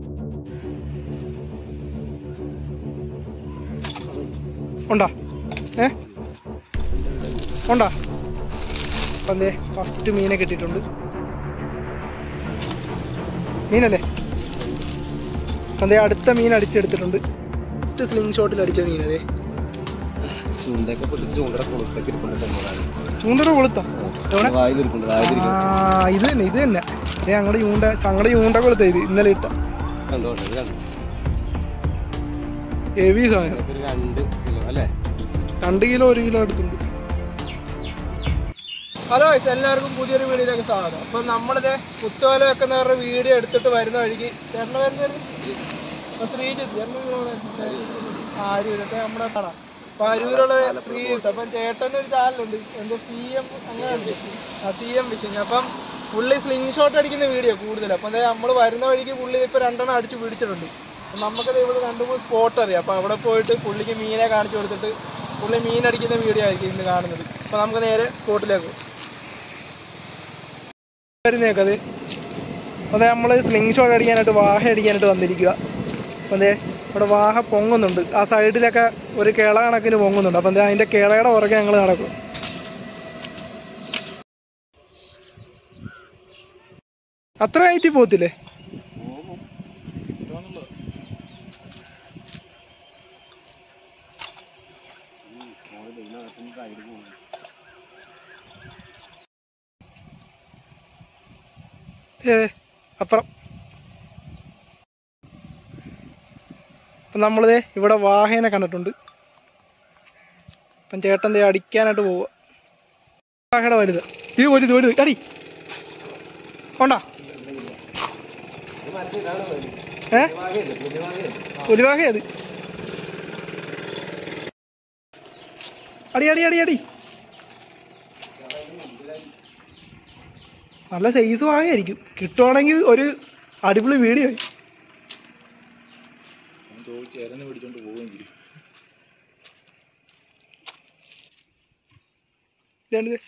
ഉണ്ടോ ഏ ഉണ്ടോ അപ്പം എന്തേ ഫസ്റ്റ് മീനെ കിട്ടിയിട്ടുണ്ട് മീനല്ലേ അപ്പം എന്തേ അടുത്ത മീൻ അടിച്ചെടുത്തിട്ടുണ്ട് ഫസ്റ്റ് സ്ലിംഗ് ഷോട്ടിൽ അടിച്ച മീനതേ ചൂണ്ടയൊക്കെ പൊട്ടിച്ച് ചൂണ്ടയുടെ കൊളുത്തൊക്കെ ഇരിപ്പുണ്ട് ചെമ്മതാണ് ചൂണ്ടറ കൊളുത്താ എവിടെ വായിലിരിപ്പുണ്ട് ആ വായിലിരിക്കും ഇത് തന്നെ ഇത് തന്നെ ഏ ഞങ്ങളുടെ ചൂണ്ട ഞങ്ങളുടെ ചൂണ്ട കൊളുത്ത ഇത് ഇന്നലെ ഇട്ട കണ്ടോട്ടെ ഇത് കണ്ടോ ഹെവി സാധനം ഏകദേശം ഒരു രണ്ട് കിലോ അല്ലേ രണ്ട് കിലോ ഒരു കിലോ എടുത്തുണ്ട് ഹലോ എല്ലാവർക്കും പുതിയൊരു വീഡിയോയിലേക്ക് സ്വാഗതം അപ്പൊ നമ്മളിത് കുത്തുവല വെക്കുന്നവരുടെ വീഡിയോ എടുത്തിട്ട് വരുന്ന വഴിക്ക് ചേട്ടന് വരുന്നത് ശ്രീജിത്ത് ചേട്ടൻ ആരൂരത്തെ നമ്മുടെ കാണാം അപ്പൊ അരൂരുള്ള ശ്രീജിത്ത് അപ്പം ചേട്ടന് ഒരു ചാനലുണ്ട് എന്തോ സി എം അങ്ങനെ ഉണ്ട് ആ സി എം ഫിഷിങ് അപ്പം പുള്ളി സ്ലിംഗ് ഷോട്ട് അടിക്കുന്ന വീഡിയോ കൂടുതൽ അപ്പം നമ്മൾ വരുന്ന വഴിക്ക് പുള്ളി ഇപ്പൊ രണ്ടെണ്ണം അടിച്ച് പിടിച്ചിട്ടുണ്ട് അപ്പം നമുക്കത് ഇവിടെ രണ്ട് മൂന്ന് സ്പോട്ട് അറിയാം അപ്പം അവിടെ പോയിട്ട് പുള്ളിക്ക് മീനെ കാണിച്ചു കൊടുത്തിട്ട് പുള്ളി മീൻ അടിക്കുന്ന വീഡിയോ ആയിരിക്കും ഇന്ന് കാണുന്നത് അപ്പം നമുക്ക് നേരെ സ്പോട്ടിലേക്ക് പോകും വരുന്നേക്കത് അതെ നമ്മൾ സ്ലിംഗ് ഷോട്ട് അടിക്കാനായിട്ട് വാഹ അടിക്കാനായിട്ട് വന്നിരിക്കുക അപ്പം അതെ ഇവിടെ വാഹ പൊങ്ങുന്നുണ്ട് ആ സൈഡിലൊക്കെ ഒരു കിള കണക്കിന് പൊങ്ങുന്നുണ്ട് അപ്പം അതിൻ്റെ കിളയുടെ പുറകെ ഞങ്ങൾ നടക്കും അത്ര ഹൈറ്റിൽ പോകത്തില്ലേ ഏ അപ്പുറം അപ്പം നമ്മളിതേ ഇവിടെ വാഹേനെ കണ്ടിട്ടുണ്ട് അപ്പം ചേട്ടൻ ദേ അടിക്കാനായിട്ട് പോവുക വാഹയുടെ വലുത് ഇത് വലുത് വലുത് അടി കൊണ്ടാ ഏ പുലിവാഹ അത് അടി അടി അടി അടി നല്ല സൈസ് വാങ്ങായിരിക്കും കിട്ടുവാണെങ്കിൽ ഒരു അടിപൊളി വീഡിയോ ആയി ഇതാണ്ടിത്.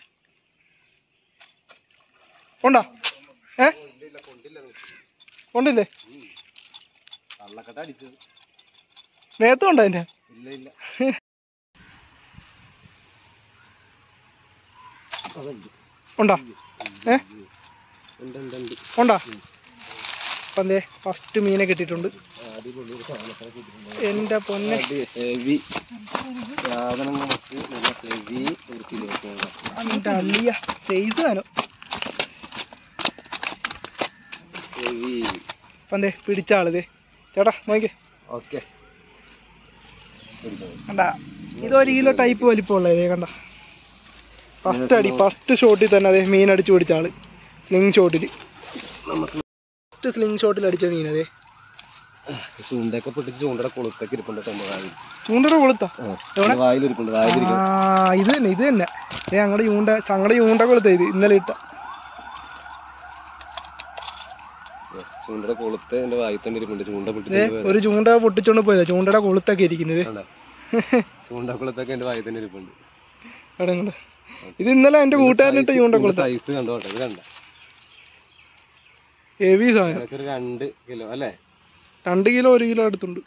കൊണ്ടാ ഏ കൊണ്ടില്ലേ കള്ളക്കട്ട അടിച്ചത് നേരത്തെ ഉണ്ടോ അതിന്റെ ഇല്ല ഇല്ല ഉണ്ടോ ഏ ഉണ്ട് ഉണ്ട് ഉണ്ട് ഉണ്ടോ അപ്പം എന്തേ ഫസ്റ്റ് മീനെ കിട്ടിയിട്ടുണ്ട് അടിപൊളി ഒരു സാധനത്തിനെ കിട്ടിയിട്ടുണ്ട് എൻ്റെ പൊന്നെ ഹെവി സാധനം നമുക്ക് നല്ല ഹെവി ഒരു സിലോക്കാണ് എൻ്റെ അള്ളിയ സൈസ് താനോ ഹെവി അപ്പം എന്തേ പിടിച്ച ആളിതേ ചേട്ടാ നോക്കിക്കേ ഓക്കെ കണ്ട ഇത് ഒരു കിലോ ടൈപ്പ് വലിപ്പമുള്ള ഇതേ കണ്ട ഫസ്റ്റ് അടി ഫസ്റ്റ് ഷോട്ടിൽ തന്നെ അതെ മീൻ അടിച്ചു പിടിച്ച ആള് സ്ലിംഗ് ഷോട്ടിൽ ഫസ്റ്റ് സ്ലിംഗ് ഷോട്ടിൽ അടിച്ച മീൻ അതെ ചൂണ്ടയൊക്കെ പൊട്ടിച്ച് ചൂണ്ടയുടെ കൊളുത്തൊക്കെ ഇരിപ്പുണ്ട് ചെമ്മകാണി ചൂണ്ടയുടെ കൊളുത്താ എവിടെ? വായിലിരിപ്പുണ്ട് വായിലിരിക്കും ആ ഇത് തന്നെ ഇത് തന്നെ ഏ ഞങ്ങളുടെ ചൂണ്ട ഞങ്ങളുടെ ചൂണ്ട കൊളുത്ത ഇത് ഇന്നലെ ഇട്ട ചൂണ്ടയുടെ കൊളുത്ത് എന്റെ വായിൽ തന്നെ ഇരിപ്പുണ്ട് ചൂണ്ട ഏ പൊട്ടിച്ച് ഒരു ചൂണ്ട പൊട്ടിച്ചോണ്ട് പോയതാ ചൂണ്ടയുടെ കൊളുത്തൊക്കെ ഇരിക്കുന്നത് കണ്ടോ? ചൂണ്ട കൊളുത്തൊക്കെ എന്റെ വായിൽ തന്നെ ഇരിപ്പുണ്ട് എവിടെ ഇങ്ങോട്ട്? ഇത് ഇന്നലെ എന്റെ കൂട്ടുകാരനിട്ട് ചൂണ്ട കൊളുത്ത സൈസ് കണ്ടോട്ടെ ഇത് കണ്ട ഹെവി സാധനം ഏകദേശം ഒരു രണ്ട് കിലോ അല്ലേ രണ്ട് കിലോ ഒരു കിലോ അടുത്തുണ്ട്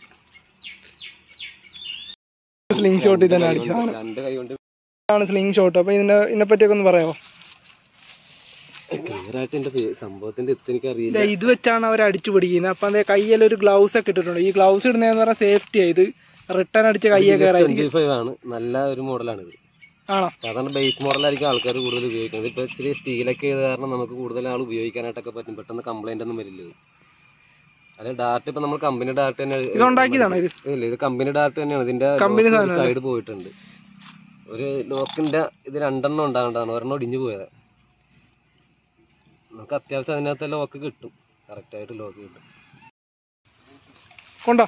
സ്ലിംഗ് ഷോട്ടിൽ തന്നെ അടിച്ച സാധനം രണ്ട് കൈ കൊണ്ട് ആണ് സ്ലിംഗ് ഷോട്ട് അപ്പൊ ഇതിനെ ഇതിനെ പറ്റിയൊക്കെ ഒന്ന് പറയാമോ ക്ലിയർ ആയിട്ട് എന്റെ പേ- സംഭവത്തിന്റെ എത്തി എനിക്ക് അറിയില്ല ദേ ഇത് വെച്ചാണ് അവർ അടിച്ചു പിടിക്കുന്നത് അപ്പൊ അതേ കയ്യിൽ ഒരു ഗ്ലൗസ് ഒക്കെ ഇട്ടിട്ടുണ്ട് ഈ ഗ്ലൗസ് ഇടുന്നതെന്ന് പറഞ്ഞാൽ സേഫ്റ്റി ഇത് റിട്ടേൺ അടിച്ച കയ്യൊക്കെ കയറായിരിക്കും ട്വന്റി ഫൈവ് ആണ് നല്ല ഒരു മോഡലാണ് ഇത് ആണോ സാധാരണ ബേസ് മോഡലായിരിക്കും ആൾക്കാർ കൂടുതൽ ഉപയോഗിക്കുന്നത് ഇപ്പൊ ഇച്ചിരി സ്റ്റീലൊക്കെ ചെയ്ത കാരണം നമുക്ക് കൂടുതൽ ആൾ ഉപയോഗിക്കാനായിട്ടൊക്കെ പറ്റും പെട്ടെന്ന് കംപ്ലൈന്റ് ഒന്നും വരില്ല ഇത് അല്ലെ ഡാർട്ട് ഇപ്പൊ നമ്മൾ കമ്പനി ഡാർട്ട് തന്നെ ഇത് ഉണ്ടാക്കിയതാണോ ഇത് ഇല്ല ഇത് കമ്പനി ഡാർട്ട് തന്നെയാണ് ഇതിന്റെ Company സൈഡ് പോയിട്ടുണ്ട് ഒരു ലോക്കിന്റെ ഇത് രണ്ടെണ്ണം ഉണ്ടാകേണ്ടതാണ് ഒരെണ്ണം ഒടിഞ്ഞു പോയത് നമുക്ക് അത്യാവശ്യം അതിനകത്ത് ലോക്ക് കിട്ടും കറക്റ്റ് ആയിട്ട് ലോക്ക് കിട്ടും കൊണ്ടോ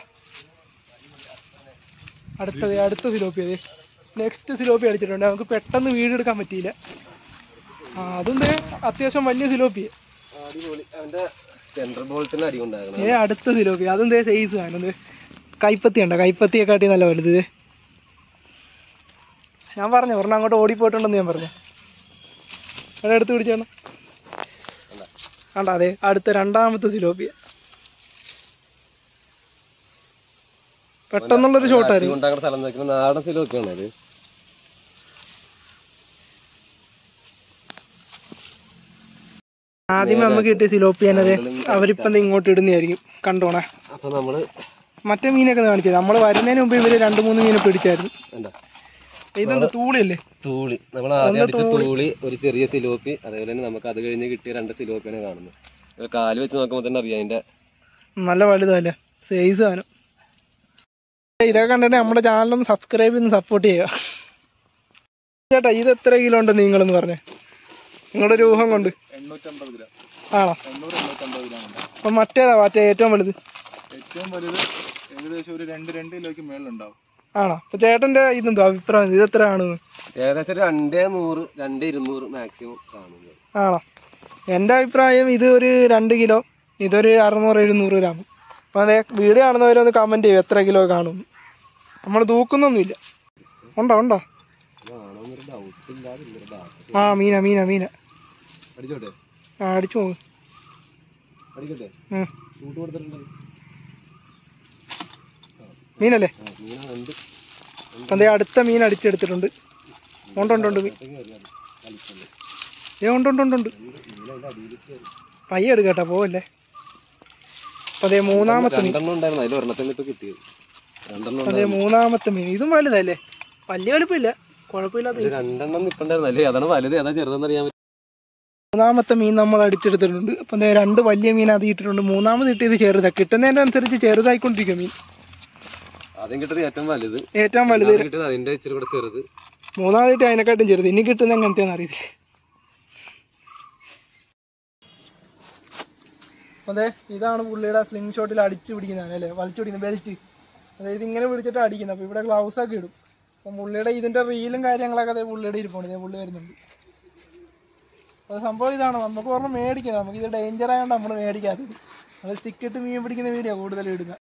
അടുത്തത് അടുത്ത സിലോപ്പി അതെ നെക്സ്റ്റ് സിലോപ്പി അടിച്ചിട്ടുണ്ട് നമുക്ക് പെട്ടെന്ന് വീടെടുക്കാൻ പറ്റിയില്ല ആ അതും ദേ അത്യാവശ്യം വലിയ സിലോപ്പി അടിപൊളി അവന്റെ സെൻട്രൽ ബോൾട്ടിന് അടി ഉണ്ടാകണം ഏ അടുത്ത സിലോപ്പി അതും ദേ സൈസ് ആണ് ദേ കൈപ്പത്തി ഉണ്ടോ കൈപ്പത്തിയെ കാട്ടി നല്ല വലുത് ദേ. ഞാൻ പറഞ്ഞു ഒരെണ്ണം അങ്ങോട്ട് ഓടിപ്പോയിട്ടുണ്ടെന്ന് ഞാൻ പറഞ്ഞു അവിടെ എടുത്ത് പിടിച്ചാണ് കണ്ട അതെ അടുത്ത രണ്ടാമത്തെ സിലോപ്പിയ പെട്ടെന്നുള്ളൊരു ഷോട്ടായിരുന്നു കൊണ്ടാക്കുന്ന സ്ഥലം നോക്കുന്ന നാടൻ സിലോപ്പിയാണ് അത് ആദ്യം നമുക്ക് കിട്ടിയ സിലോപ്പിയാനത് അവരിപ്പം ദേ ഇങ്ങോട്ട് ഇടുന്നതായിരിക്കും കണ്ടോണേ അപ്പൊ നമ്മള് മറ്റേ മീനൊക്കെ കാണിച്ചത് നമ്മൾ വരുന്നതിന് മുമ്പ് ഇവര് രണ്ട് മൂന്ന് മീനെ പിടിച്ചായിരുന്നു എന്താ ഇതെന്താ തൂളിയല്ലേ തൂളി നമ്മൾ ആദ്യം അടിച്ച തൂളി ഒരു ചെറിയ സിലോപ്പി അതേപോലെ തന്നെ നമുക്ക് അത് കഴിഞ്ഞ് കിട്ടിയ രണ്ട് സിലോപ്പിയാണ് കാണുന്നത് ഒരു കാല് വെച്ച് നോക്കുമ്പോൾ തന്നെ അറിയാം അതിന്റെ നല്ല വലുതല്ലേ സൈസ് സാധനം ഇതൊക്കെ കണ്ടിട്ട് നമ്മുടെ ചാനലൊന്ന് സബ്സ്ക്രൈബ് ചെയ്ത് സപ്പോർട്ട് ചെയ്യുക ചേട്ടാ ഇത് എത്ര കിലോ ഉണ്ട് നിങ്ങളെന്ന് പറഞ്ഞേ നിങ്ങളുടെ ഒരു ഊഹം കൊണ്ട് എണ്ണൂറ്റമ്പത് ഗ്രാം ആണോ എണ്ണൂറ് എണ്ണൂറ്റമ്പത് ഗ്രാം ഉണ്ട് അപ്പം മറ്റേതാ മറ്റേ ഏറ്റവും വലുത് ഏറ്റവും വലുത് ഏകദേശം ഒരു രണ്ട് രണ്ട് കിലോയ്ക്ക് മേളിലുണ്ടാവും ആണോ അപ്പൊ ചേട്ടന്റെ ഇതെന്തോ അഭിപ്രായം ഇത് എത്ര ആണെന്ന് ഏകദേശം ഒരു രണ്ടേ നൂറ് രണ്ടേ ഇരുന്നൂറ് മാക്സിമം കാണുന്നത് ആണോ എൻ്റെ അഭിപ്രായം ഇത് ഒരു രണ്ട് കിലോ ഇതൊരു അറുന്നൂറ് എഴുന്നൂറ് ഗ്രാം അപ്പം അതെ വീഡിയോ കാണുന്നവരൊന്ന് കമൻറ്റ് ചെയ്യും എത്ര കിലോ കാണും നമ്മൾ തൂക്കുന്നൊന്നുമില്ല ഉണ്ടോ ഉണ്ടോ ആണോന്നൊരു ഡൗട്ട് ഇല്ലാതില്ല ഡാറ്റ ആ മീന മീന മീന അടിച്ചോട്ടെ ആ അടിച്ചു പോകും അടിക്കട്ടെ ഷൂട്ട് കൊടുത്തിട്ടുണ്ട് മീനല്ലേ ആ, ഇങ്ങനെ ഉണ്ട് അപ്പം അതേ അടുത്ത മീൻ അടിച്ചെടുത്തിട്ടുണ്ട് ഉണ്ട് ഉണ്ട് ഉണ്ട് മീൻ കളിക്കുന്നത് ഏ ഉണ്ട് ഉണ്ട് ഉണ്ട് ഉണ്ട് ഇങ്ങനെ അതിന്റെ അടിയിലേക്ക് കയറി. പയ്യെ എടുക്കട്ടെ പോവല്ലേ അപ്പം അതേ മൂന്നാമത്തെ മീൻ രണ്ടെണ്ണം ഉണ്ടായിരുന്നു അതിൽ ഒരെണ്ണത്തിന് ഇപ്പൊ കിട്ടിയത് രണ്ടെണ്ണം അതേ മൂന്നാമത്തെ മീൻ ഇതും വലുതല്ലേ വലിയ വലുപ്പമില്ല കുഴപ്പമില്ലാത്ത ഇത് രണ്ടെണ്ണം നിപ്പണ്ടായിരുന്നു അല്ലേ അതാണ് വലുത് ഏതാ ചെറുതെന്ന് അറിയാൻ പറ്റും മൂന്നാമത്തെ മീൻ നമ്മൾ അടിച്ചെടുത്തിട്ടുണ്ട് അപ്പം ദേ രണ്ട് വലിയ മീൻ അത് ഇട്ടിട്ടുണ്ട് മൂന്നാമത് ഇട്ടിയത് ചെറുതാ കിട്ടുന്നതിന്റെ അനുസരിച്ച് ചെറുതായിക്കൊണ്ടിരിക്കും മീൻ ആദ്യം കിട്ടിയത് ഏറ്റവും വലുത് ഏറ്റവും വലുത് രണ്ടാമത് കിട്ടിയത് അതിന്റെ ഇച്ചിരി കൂടെ ചെറുത് മൂന്നാമത് ഇട്ട് അതിനെക്കാട്ടും ചെറുത് ഇനി കിട്ടുന്ന എങ്ങനത്തെയാന്ന് അറിയില്ല അതെ ഇതാണ് പുള്ളിയുടെ സ്ലിംഗ് ഷോട്ടിൽ അടിച്ചു പിടിക്കുന്നതാണ് അല്ലേ വലിച്ചു പിടിക്കുന്ന ബെൽറ്റ് അതായത് ഇങ്ങനെ പിടിച്ചിട്ട് അടിക്കുന്നത് അപ്പോൾ ഇവിടെ ഗ്ലൗസ് ഒക്കെ ഇടും അപ്പം പുള്ളിയുടെ ഇതിന്റെ റീലും കാര്യങ്ങളൊക്കെ അതേ പുള്ളിയുടെ ഇരിപ്പുണ്ട് ദേ പുള്ളി വരുന്നുണ്ട് അപ്പോൾ സംഭവം ഇതാണ് നമുക്ക് ഓർമ്മ മേടിക്കുന്നത് നമുക്ക് ഇത് ഡേഞ്ചർ ആയതുകൊണ്ട് നമ്മൾ മേടിക്കാത്തത് നമ്മൾ സ്റ്റിക്ക് ഇട്ട് മീൻ പിടിക്കുന്ന വീഡിയോ കൂടുതൽ ഇടുക